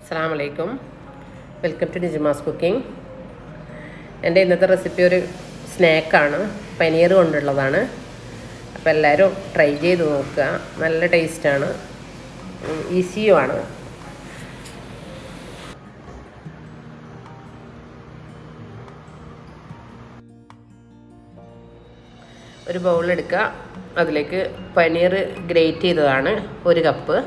അസ്സാം വലൈക്കും welcome to നിജമാസ് cooking എൻ്റെ ഇന്നത്തെ റെസിപ്പി ഒരു സ്നാക്കാണ് പനീർ കൊണ്ടുള്ളതാണ് അപ്പോൾ എല്ലാവരും ട്രൈ ചെയ്ത് നോക്കുക നല്ല ടേസ്റ്റാണ് ഈസിയുമാണ് ഒരു ബൗൾ എടുക്കുക അതിലേക്ക് പനീർ ഗ്രേറ്റ് ചെയ്തതാണ് ഒരു കപ്പ്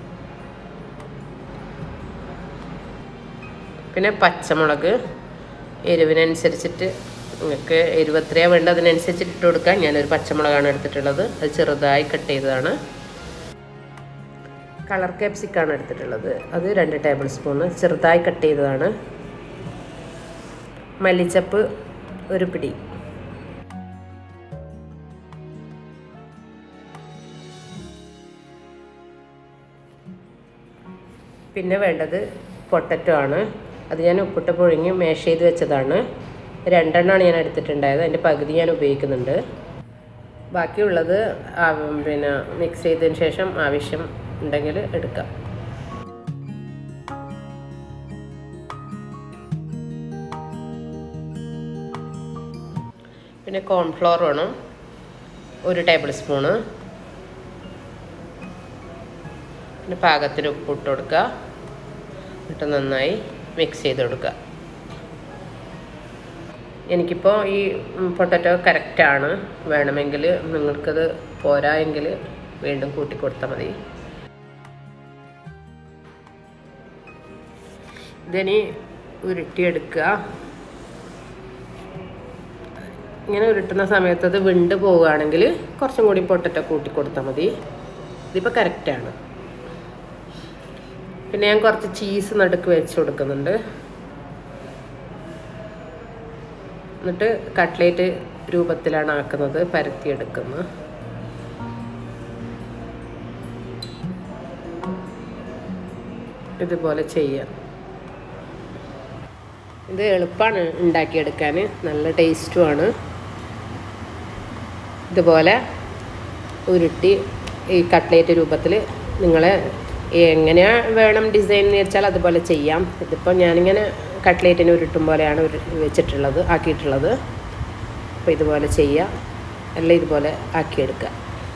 പിന്നെ പച്ചമുളക് എരിവിനനുസരിച്ചിട്ട് നിങ്ങൾക്ക് എരിവ് എത്രയാണ് വേണ്ടത് അതിനനുസരിച്ചിട്ട് ഇട്ട് കൊടുക്കാൻ ഞാനൊരു പച്ചമുളകാണ് എടുത്തിട്ടുള്ളത് അത് ചെറുതായി കട്ട് ചെയ്തതാണ് കളർ ക്യാപ്സിക്കാണ് എടുത്തിട്ടുള്ളത് അത് രണ്ട് ടേബിൾ സ്പൂണ് ചെറുതായി കട്ട് ചെയ്തതാണ് മല്ലിച്ചപ്പ് ഒരു പിടി പിന്നെ വേണ്ടത് പൊട്ടറ്റോ ആണ് അത് ഞാൻ ഉപ്പിട്ട് പുഴുങ്ങി മേഷ് ചെയ്ത് വെച്ചതാണ് രണ്ടെണ്ണമാണ് ഞാൻ എടുത്തിട്ടുണ്ടായത് അതിൻ്റെ പകുതി ഞാൻ ഉപയോഗിക്കുന്നുണ്ട് ബാക്കിയുള്ളത് പിന്നെ മിക്സ് ചെയ്തതിന് ശേഷം ആവശ്യം ഉണ്ടെങ്കിൽ എടുക്കാം പിന്നെ കോൺഫ്ലോർ വേണം ഒരു ടേബിൾ സ്പൂണ് പിന്നെ പാകത്തിന് ഉപ്പ് ഇട്ട് കൊടുക്കുക ഇട്ട് നന്നായി മിക്സ് ചെയ്ത് കൊടുക്കുക എനിക്കിപ്പോൾ ഈ പൊട്ടറ്റോ കറക്റ്റാണ് വേണമെങ്കിൽ നിങ്ങൾക്കത് പോരാ എങ്കിൽ വീണ്ടും കൂട്ടി കൊടുത്താൽ മതി ഇതിനി ഉരുട്ടിയെടുക്കുക ഇങ്ങനെ ഉരുട്ടുന്ന സമയത്ത് അത് വിണ്ട് പോവുകയാണെങ്കിൽ കുറച്ചും കൂടി പൊട്ടറ്റോ കൂട്ടി കൊടുത്താൽ മതി ഇതിപ്പോൾ കറക്റ്റാണ് പിന്നെ ഞാൻ കുറച്ച് ചീസ് നടുക്ക് വെച്ച് കൊടുക്കുന്നുണ്ട് എന്നിട്ട് കട്ട്ലേറ്റ് രൂപത്തിലാണ് ആക്കുന്നത് പരത്തിയെടുക്കുന്നത് ഇതുപോലെ ചെയ്യാം ഇത് എളുപ്പമാണ് ഉണ്ടാക്കിയെടുക്കാൻ നല്ല ടേസ്റ്റുമാണ് ഇതുപോലെ ഉരുട്ടി ഈ കട്ട്ലേറ്റ് രൂപത്തിൽ നിങ്ങളെ എങ്ങനെയാ വേണം ഡിസൈൻ എന്ന് വെച്ചാൽ അതുപോലെ ചെയ്യാം ഇതിപ്പോൾ ഞാനിങ്ങനെ കട്ട്ലേറ്റിന് ഉരുട്ടും പോലെയാണ് വെച്ചിട്ടുള്ളത് ആക്കിയിട്ടുള്ളത് അപ്പോൾ ഇതുപോലെ ചെയ്യുക എല്ലാം ഇതുപോലെ ആക്കിയെടുക്കുക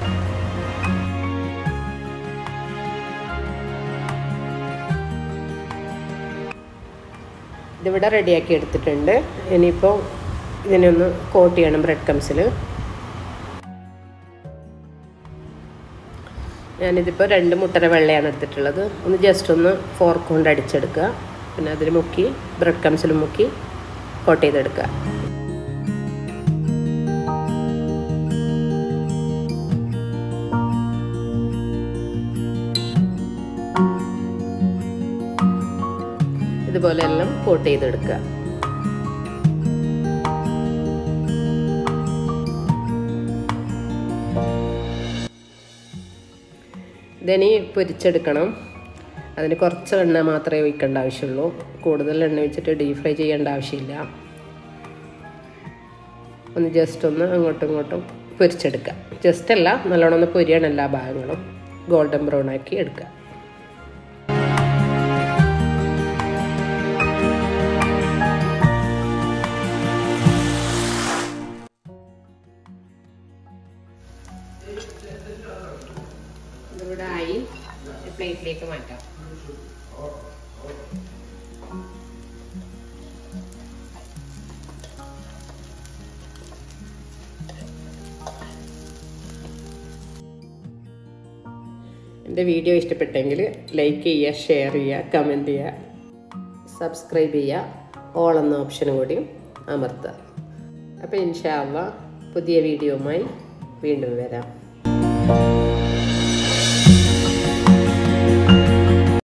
ഇതിവിടെ റെഡിയാക്കി എടുത്തിട്ടുണ്ട് ഇനിയിപ്പോൾ ഇതിനൊന്ന് കോട്ട് ചെയ്യണം ബ്രെഡ് കംസിൽ ഞാനിതിപ്പോൾ രണ്ട് മുട്ടര വെള്ളയാണ് എടുത്തിട്ടുള്ളത് ഒന്ന് ജസ്റ്റ് ഒന്ന് ഫോർക്ക് കൊണ്ട് അടിച്ചെടുക്കുക പിന്നെ അതിൽ മുക്കി ബ്രെഡ് കംസിൽ മുക്കി കോട്ട് ചെയ്തെടുക്കുക ഇതുപോലെ എല്ലാം കോട്ട് ചെയ്തെടുക്കുക ഇതിനി പൊരിച്ചെടുക്കണം അതിന് കുറച്ച് എണ്ണ മാത്രമേ ഒഴിക്കേണ്ട ആവശ്യമുള്ളൂ കൂടുതൽ എണ്ണ ഒഴിച്ചിട്ട് ഡീപ് ഫ്രൈ ചെയ്യേണ്ട ആവശ്യമില്ല ഒന്ന് ജസ്റ്റ് ഒന്ന് അങ്ങോട്ടും ഇങ്ങോട്ടും പൊരിച്ചെടുക്കുക ജസ്റ്റ് അല്ല നല്ലോണം ഒന്ന് പൊരിയണം എല്ലാ ഭാഗങ്ങളും ഗോൾഡൻ ബ്രൗൺ ആക്കി എടുക്കുക ഇതിവിടെ ആയി പ്ലേറ്റിലേക്ക് മാറ്റാം എൻ്റെ വീഡിയോ ഇഷ്ടപ്പെട്ടെങ്കിൽ ലൈക്ക് ചെയ്യുക ഷെയർ ചെയ്യുക കമൻറ്റ് ചെയ്യുക സബ്സ്ക്രൈബ് ചെയ്യുക ഓൾ എന്ന ഓപ്ഷനും കൂടി അമർത്തുക അപ്പോൾ ഇൻഷാല്ല പുതിയ വീഡിയോയുമായി വീണ്ടും വരാം